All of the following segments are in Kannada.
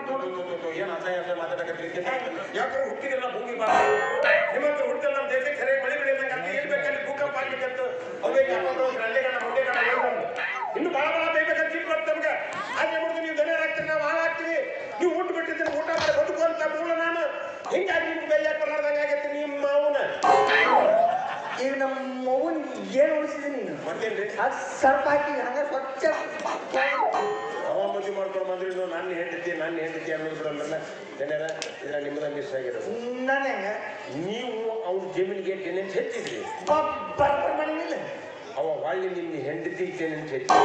ಏನ್ ಅಸಹ್ಯ ಅಸಹ್ಯ ಮಾತಾಡಕತ್ತೀರಿ ಯಾಕೋ ಹುಟ್ಟಿಗೆಲ್ಲ ಭೂಮಿ ಬಾ ನಿಮ್ಮಂತ ಹುಟ್ಟಿಲ್ಲ ನಮ್ಮ ದೇಶಕ್ಕೆ ಸರಿಯಾಗಿ ಮಳೆ ಬೆಳೆಯದಂಗ ಅಂತ ಏನ್ ಬೇಕಲ್ಲಿ ಭೂಕಂಪ ಆಗ್ಲಿಕ್ಕಂತ ಅವೇ ಹಾಕೊಂಡು ರಳ್ಳೆಗಣ ಮೊಂಡೆಗಣ ಹೇಳ್ಬಂದು ಇನ್ನು ಬಹಳ ಬಹಳ ಬೇಕಂತ ಇಲ್ಲಿ ಬರ್ತದೆ ನಮ್ಗೆ ಹಾಗೆ ಮಾಡಿದ್ರೆ ನೀವು ದನ ಹಾಕ್ತೀರಿ ನಾವು ಹಾಳು ಹಾಕ್ತೀವಿ ನೀವು ಊಟ ಬಿಟ್ಟಿದ್ದೀರಿ ಊಟ ಮಾಡಿ ಬದುಕು ಅಂತ ಮೂಲ ನಾನು ಹಿಂಗಾಗಿ ನಿಮ್ಗೆ ಬೇಜಾರು ಬರಲಾರ್ದಂಗ ಆಗೈತಿ ನಿಮ್ಮ ಅವನ ಈಗ ನಮ್ಮ ಮೌನ್ ಏನು ಉಳಿಸಿದೆ ನೀನು ಮತ್ತೇನ್ರಿ ಅದು ಸರ್ಪ ಹಾಕಿ ಹಂಗ ಸ್ವಚ್ಛ ಅವ ಮದುವೆ ಮಾಡ್ಕೊಂಡು ಬಂದ್ರೆ ಇನ್ನು ನನ್ನ ಹೆಂಡತಿ ನನ್ನ ಹೆಂಡತಿ ಅನ್ನೋದು ಬಿಡಲ್ಲ ಜನರ ಇದ್ರ ನಿಮ್ಮದ ಮಿಸ್ ಆಗಿರೋದು ನಾನು ಹೆಂಗ ನೀವು ಅವ್ನ ಜಮೀನಿಗೆ ಟೆನೆಂಟ್ ಹೆಚ್ಚಿದ್ರಿ ಬರ್ಬರ್ ಮಾಡಿಲ್ಲ ಅವ ಹೊಳ್ಳಿ ನಿಮ್ಮ ಹೆಂಡತಿ ಟೆನೆಂಟ್ ಹೆಚ್ಚಿ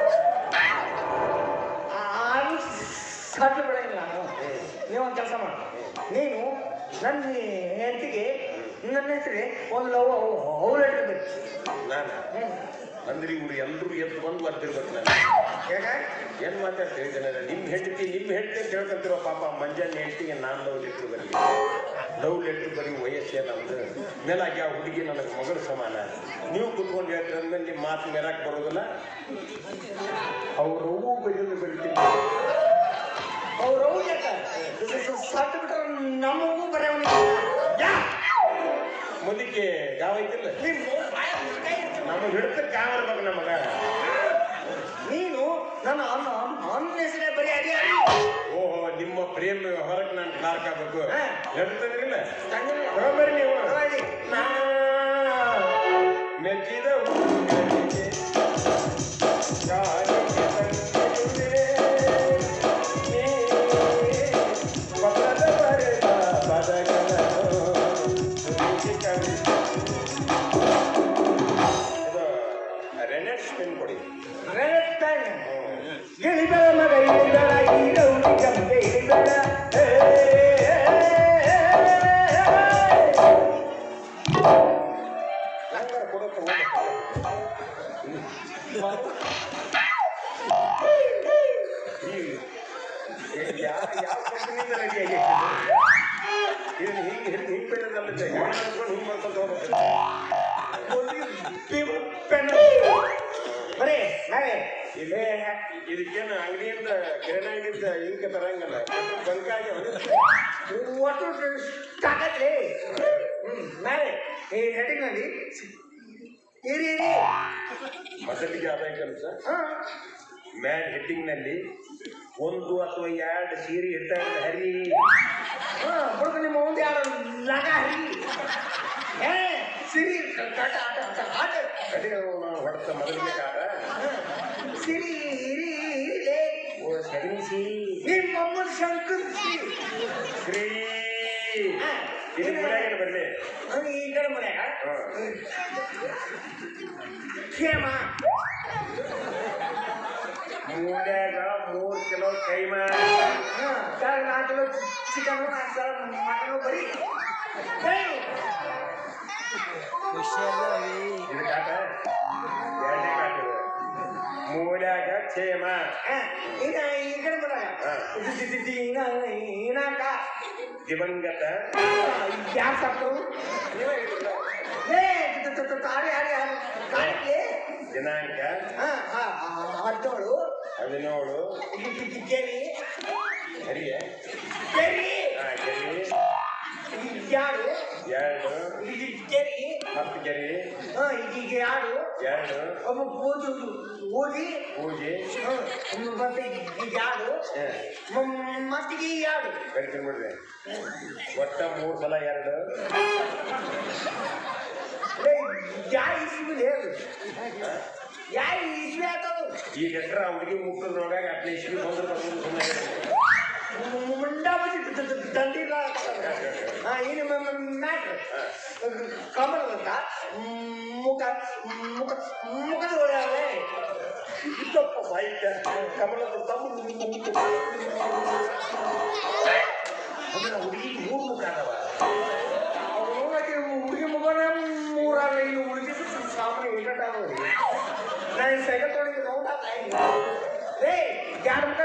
ಆರು ಸಾಧ್ಯ ಬಿಡಂಗಿಲ್ಲ ನಾನು ನೀವು ಒಂದು ಕೆಲಸ ಮಾಡು ನೀನು ನನ್ನ ಹೆಂಡತಿಗೆ ನನ್ನ ಹೆಸರಿಗೆ ಒಂದು ಲವ್ ಅವ್ರ ಲೆಟ್ರ್ ಬೇಕು ನಾನು ಹ್ಞೂ ಅಂದ್ರೆ ಇವ್ರು ಎಲ್ಲರೂ ಎದ್ದು ಬಂದು ಬರ್ತಿರ್ಬೇಕು ನಾನು ಯಾಕೆ ಏನ್ ಮಾತಾಡ್ತೀರಿ ಜನರ ನಿಮ್ಮ ಹೆಂಡತಿ ನಿಮ್ಮ ಹೆಂಡತಿ ಅಂತ ಹೇಳ್ಕೊಂತಿರೋ ಪಾಪ ಮಂಜಾನ ಹೆಂಡತಿಗೆ ನಾನು ಲವ್ ಲೆಟ್ರ್ ಬರಲಿ ಲವ್ ಲೆಟ್ರ್ ಬರೀ ವಯಸ್ಸೇ ನಮ್ದು ಮೇಲಾಗಿ ಆ ಹುಡುಗಿ ನನಗೆ ಮಗಳು ಸಮಾನ ನೀವು ಕುತ್ಕೊಂಡು ಹೇಳ್ತೀರ ಅಂದ್ಮೇಲೆ ನಿಮ್ಮ ಮಾತು ಮೇರಾಕ್ ಬರೋದಿಲ್ಲ ಅವ್ರು ಬರೀಲು ಬರೀತೀನಿ ಅವ್ರು ಅವ್ರು ಸತ್ತು ಬಿಟ್ರೆ ನಮಗೂ ಬರೆಯವನಿಗೆ ಯಾ ಮುದಿಕೆ ಗಾವ ಐತಿಲ್ಲ ನಮಗೆ ಹಿಡ್ತ ಗಾವ ಇರ್ಬೇಕು ನಮಗ ನೀನು ನನ್ನ ಅನ್ನ ನನ್ನ ಹೆಸರೇ ಬರೀ ಅಡಿ ಅಡಿ ಓಹೋ ನಿಮ್ಮ ಪ್ರೇಮ ಹೊರಗೆ ನಾನು ಕ್ಲಾರ್ಕ್ ಆಗ್ಬೇಕು ಹಾ. ಹೇಳ್ತದ್ರಿಲ್ಲ ತಂಗಿಲ್ಲ. ತಗೊಂಬರ್ರಿ ನೀವು ತಗೊಳ್ಳಿ. ನಾ ಮೆಚ್ಚಿದ ಹೂವಿಗೆ ಜಾರಿಗೆ ತಂದಿರುವೆ. ನೀ ಪಕ್ಕದ ಬರೆದ ಪದಗಳನ್ನು ಸುರಿಸಿ ಕವಿಸಿ. ಇದು ರೆನೆಟ್ ಸ್ಪಿನ್ ಕೊಡಿ ರೇಸ್ತಾನೆ. ಗಿಳಿಬೇಡ ಮಗ ಇಳಿಬೇಡ ಈ ರೌಡಿ ಗಂಗೆ ಇಳಿಬೇಡ ಏ, ಏ, ಏ, ಏ, ಏ. ನಂಗಾರ ಕೊಡಕ್ಕೆ ಯಾವ ಯಾವ ಕಂಪನಿಯಿಂದ ರೆಡಿ ಆಗೈತಿ ಇದನ್ನ ಹಿಂಗೆ ಹಿಂಗೆ ಹಿಂಗೆ ಬೆಳೆದಲ್ಲ ಹಿಂಗೆ ಮಾಡ್ಕೊಂಡು ಹಿಂಗೆ ಮಾಡ್ಕೊಂಡು ಹೋಗ್ಬೇಕು ಪೆನ್ನು. ಬರೀ ನಾವೇ ಇದೇ ಇದಕ್ಕೇನು ಅಂಗಡಿಯಿಂದ ಕಿರಾಣಿ ಅಂಗಡಿಯಿಂದ ಹಿಂಗ ತರಂಗಲ್ಲ ಬಂಕಾಗಿ ಒಟ್ಟು ತಾಕತ್ಲಿ ಹ್ಮ್ ನಾವೇ ಈ ಹೆಡಿಂಗ್ನಲ್ಲಿ ಇರಿ ಇರಿ ಮೊದಲಿಗೆ ಆದಾಯ ಕೆಲಸ ಹಾ ಮ್ಯಾನ್ ಹೆಡ್ಡಿಂಗ್ನಲ್ಲಿ ಒಂದು ಅಥವಾ ಎರಡು ಸೀರೆ ಇಟ್ಟಾಗ ಹರಿ ಹಾ ಹುಡುಗ ನಿಮ್ಮ ಮುಂದೆ ಯಾರು ಲಗ ಹರಿ ಏ ಸಿರಿ ಆಟ ಆಟ ಆಟ ಆಟ ಅದೇ ನಾವು ಹೊಡೆತ ಮೊದಲಿಗೆ ಕಾದ ಸಿರಿ ಇರಿ ಇರಿಲೇ ಓ ಸರಿ ಸೀರಿ ನಿಮ್ಮ ಅಮ್ಮ ಶಂಕರ್ ಸಿರಿ ಶ್ರೀ ಇದು ಮನ್ಯಾಗೇನು ಬರಲಿ ಅವ್ನು ಈ ಕಡೆ ಮನ್ಯಾಗ ಹಾ. ಕ್ಷೇಮ ಮೂಡ್ಯಾಗ ಮೂರು ಕಿಲೋ ಕೈಮಾ ಹಾ ಕೆಳಗೆ ನಾಲ್ಕು ಕಿಲೋ ಚಿಕನ್ ನಾಲ್ಕು ಕಿಲೋ ಮಟನ್ ಬರೀ ಏಯ್! ಇದು ಕಾಟ ಎರಡನೇ ಕಾಟ ಇದು. ಮೂಡ್ಯಾಗ ಕ್ಷೇಮ ಹಾ, ಇನ್ನ ಈ ಕಡೆ ಮನ್ಯಾಗ ಹಾ. ಇದು- ಇದು- ಇದು- ಇದು ಇನ್ನ ಇನ್ನಾಕ ದಿವಂಗತ ಯಾರು ಸತ್ತು ನೀವೇ ಹೇಳಿಲ್ಲ. ಏ ತ- ತ- ತ- ಆಡಿ ಆಡಿ ಆಡಿ ಕಾಣಿಕೆ ದಿನಾಂಕ ಹಾ ಹಾ ಹದಿನೇಳು ಹದಿನೇಳು ಕೆರಿ ಹರಿಯ ಕೆರಿ ಹಾ ಕೆರಿ ಯಾರು ಎರಡು ಕೆರಿ ಹತ್ತು ಕೆರಿ ಹಾ ಈಗ ಯಾರು ಎರಡು ಒಬ್ಬ ಪೂಜೆ ಓದಿ ಪೂಜೆ ಮತ್ತೆ ಈಗ ಯಾರು ಹಾ ಮತ್ತಿಗೆ ಯಾರು ಕರಿತೀನಿ ಬಿಡ್ರಿ ಒಟ್ಟ ಮೂರು ಸಲ ಎರಡು ಯಾ ಇಸ್ವಿ ಹೇಳು ಯಾ ಇಸ್ವಿ ಆತದು ಈಗ ಎಟ್ರ ಹುಡುಗಿ ಮುಟ್ಟದ್ರೊಳಗ ಹತ್ತನೇ ಇಸ್ವಿ ಬಂದ್ರೆ ಬರ್ಬೋದು ಸುಮ್ಮನೆ ಮುಂಡಾ ಬಜಿ ದಂಡಿಲ್ಲ ಹಾ ಏನು ಮ್ಯಾಟ್ರ್ ಕಮಲ ಅಂತ ಮುಖ ಮುಖ ಮುಖದ ಒಳ್ಳೆ ಇದ್ದಪ್ಪ ಸಾಹಿತ್ಯ ಕಮಲದ ತಮ್ಮ ಅದನ್ನ ಹುಡುಗಿ ಮೂರು ಮುಖ ಅದಾವ ಹುಡುಗಿ ಮುಖನ ಮೂರಾಗ ಇನ್ನು ಹುಡುಗಿ ಸಾಮಾನ್ಯ ಇಟ್ಟಾಗ ನಾನು ಸೈಕಲ್ ತೊಗೊಂಡಿದ್ದು ನೋಡ ರೇ ಯಾರ ಮುಖ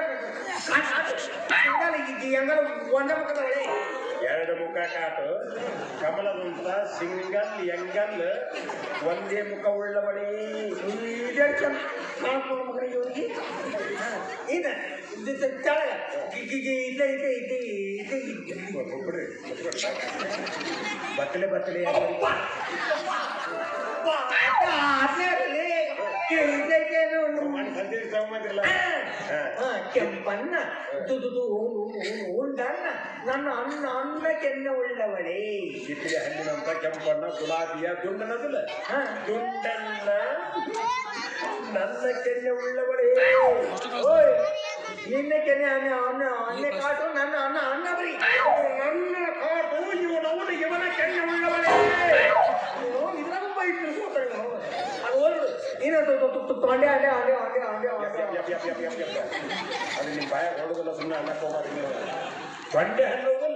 ಹೆಂಗಾರ ಒಂದೇ ಮುಖದ ಒಳ್ಳೆ ಎರಡು ಮುಖ ಕಾಟು ಕಮಲದಂತ ಸಿಂಗಲ್ ಎಂಗಲ್ ಒಂದೇ ಮುಖ ಉಳ್ಳವಳೇ ಇದೇ ಚಂದ ಕಾಣ್ಕೊಂಡು ಮಗನಿಗೆ ಇವನಿಗೆ ಇದು ಇದು ತೆಳಗ ಇದೆ ಇದೆ ಇದೆ ಇದೆ ಇದೆ ಒಬ್ಬೊಬ್ಬರೇ ಬತ್ತಲೆ ಬತ್ತಲೆ ಅಪ್ಪ ಅಪ್ಪ ಅದೇ ಇರಲಿ ಇದಕ್ಕೇನು ಮಾಡಿ ಸಂದೇಶ ತಗೊಂಬಂದಿರಲ್ಲ ಆ, ಕೆಂಪನ್ನ ದುದುದು ಉಂಡನ್ನ ನನ್ನ ಅನ್ನ ಅನ್ನ ಕೆನ್ನ ಉಳ್ಳವಳೇ ಕಿತ್ತಿಗೆ ಹಣ್ಣಿನಂತ ಕೆಂಪನ್ನ ಗುಲಾಬಿಯ ದುಂಡನದಿಲ್ಲ ಹಾ. ದುಂಡನ್ನ ನನ್ನ ಕೆನ್ನೆ ಉಳ್ಳವಳೇ ಓಯ್ ನಿನ್ನ ಕೆನೆ ಅನ್ನ ಅನ್ನ ಅನ್ನ ಕಾಟು ನನ್ನ ಅನ್ನ ಅನ್ನ ಬರಿ ನನ್ನ ಕಾಟು ಇವನವನು ಇವನ ಕೆನ್ನೆ ಉಳ್ಳವಳೇ ಇದ್ರಾಗ ಬೈತು ಸೋತಳೆ ಅದು ಓಲ್ಡು ನೀನು ತೊಂಡೆ ಅಂಡೆ ಅಂಡೆ ಅಂಡೆ ಅಂಡೆ ಯಪ್, ಯಪ್, ಅಂಡೆ ಯಪ್, ಯಪ್, ಯಪ್, ಯಪ್, ಯಪ್. ಅದು ನಿಮ್ಮ ಬಾಯ ಹೊಡೋದಿಲ್ಲ ಸುಮ್ಮನೆ ಅನ್ನಕ್ಕೆ ಹೋಗ್ಬಾರ್ದು ನೀವು ಬಂಡೆ ಹಣ್ಣು ಹೋಗಲ್ಲ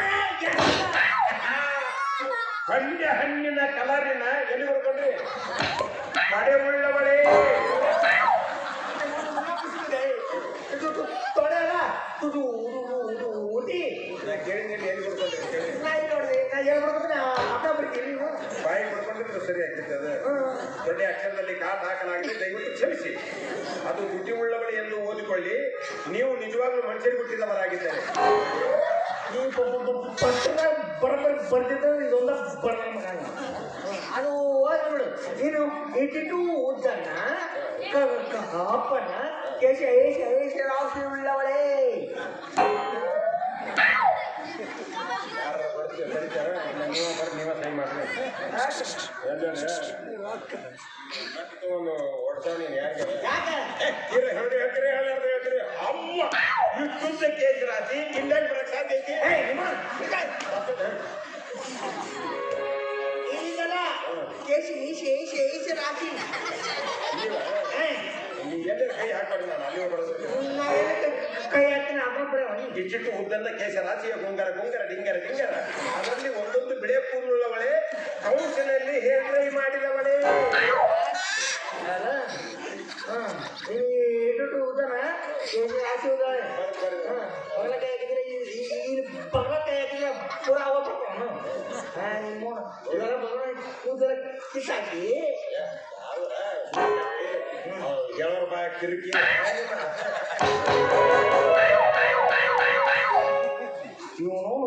ಬಂಡೆ ಹಣ್ಣಿನ ಕಲರಿನ ಎಲ್ಲಿ ಹೊಡ್ಕೊಂಡ್ರಿ ಮಡೆ ಉಳ್ಳವಳೇ ತೊಡೆ ಅಲ್ಲ ತುದು ಊಟಿ ನಾ ಕೇಳಿದ್ದೀನಿ ಎಲ್ಲಿ ಹೊಡ್ಕೊಂಡ್ರಿ ಕೇಳಿ ನಾ ಇಲ್ಲಿ ನೋಡ್ರಿ ನಾ ಹೇಳ್ಬಿಡ್ತೀನಿ ಅರ್ಥ ಬರ್ತೀನಿ ನೀವು ಬಾಯಿ ಹೊಡ್ಕೊಂಡಿದ್ರೆ ಸರಿ ಆಗ್ತೈತೆ ಅದು ದೊಡ್ಡ ಅಕ್ಷರದಲ್ಲಿ ಕಾಟ್ ಹಾಕಲಾಗಿದೆ ದಯವಿಟ್ಟು ಕ್ಷಮಿಸಿ ಅದು ಬುದ್ಧಿ ಉಳ್ಳವಳಿ ಎಂದು ಓದಿಕೊಳ್ಳಿ ನೀವು ನಿಜವಾಗ್ಲೂ ಮನುಷ್ಯರಿಗೆ ಹುಟ್ಟಿದವರಾಗಿದ್ದಾರೆ ನೀವು ಪತ್ರ ಬರೋಬ್ಬರಿ ಬರ್ತಿದ್ರೆ ಇದೊಂದ ಬರ್ದ ಮಗ ನೀವು. ಅದು ಓದ್ಬಿಡು ನೀನು ಇಟ್ಟಿಟ್ಟು ಉದ್ದನ್ನ ಕ- ಕ- ಅಪ್ಪನ ಕೇಶ ಏಷ ಏಷ ರಾಶಿ ಉಳ್ಳವಳೇ ಯಾರ ಬರ್ತೀವಿ ಬರೀತಾರ ಇಲ್ಲ ನೀವ ಬರ್ರಿ ನೀವ ಸಹಿ ಮಾಡ್ರಿ ಒಂದು ಹೊಡ್ತಾವ ನೀನು ಯಾರಿಗೆ ಯಾಕೆ ತೀರ ಹೇಳ್ರಿ ಹೇಳ್ತೀರಿ ಹೇಳ್ಯಾರ್ದು ಹೇಳ್ತೀರಿ ಅಮ್ಮ ಇಷ್ಟುದ್ದ ಕೇಸ್ ರಾಶಿ ಇಲ್ಲಾಂಗ್ ಬರಕ್ ಸಾಧ್ಯ ಐತಿ ಏ ನಿಮ್ಮ ಈಗ ಈಗಲ್ಲ ಕೇಶ ಏಷ ಏಷ ಏಷ ರಾಶಿ ನೀವ ಏ, ನೀ ಎಲ್ಲರ ಕೈ ಹಾಕ್ಬೇಡಿ ನಾನು ಅಲ್ಲಿ ಬರೋದು ನಾ ಏನಕ್ಕೆ ಕೈ ಹಾಕ್ತೀನಿ ಅದ್ರ ಬರೀ ಇಚ್ಚಿಟ್ಟು ಉದ್ದನ್ನ ಕೇಶ ರಾಶಿಯ ಗುಂಗರ ಗುಂಗರ ಡಿಂಗರ ಡಿಂಗರ ಅದರಲ್ಲಿ ಒಂದೊಂದು ಬಿಳೆ ಕೂದಲುಳ್ಳವಳೆ ಕೌನ್ಸಿಲಲ್ಲಿ ಹೇರ್ ಡ್ರೈ ಮಾಡಿದವಳೆ ಅಲ್ಲ ಹಾಂ ಇಟ್ಟು ಉದನ ಕೇಶ ರಾಶಿ ಉದಾನೆ ಬರ್ರಿ, ಬರ್ರಿ. ಬಗಲ ಕೈ ಹಾಕಿದ್ರೆ ಈ ಬಗಲ ಕೈ ಹಾಕಿದ್ರೆ ಪೂರ ಅವತ್ತು ನಿಮ್ಮ ಇದರ ಬಗಲ ಕೂದಲ ಕಿತ್ತಾಕಿ ಗೆಳವರ ಬಾಯ ಕಿರಿಕಿ ಇವನು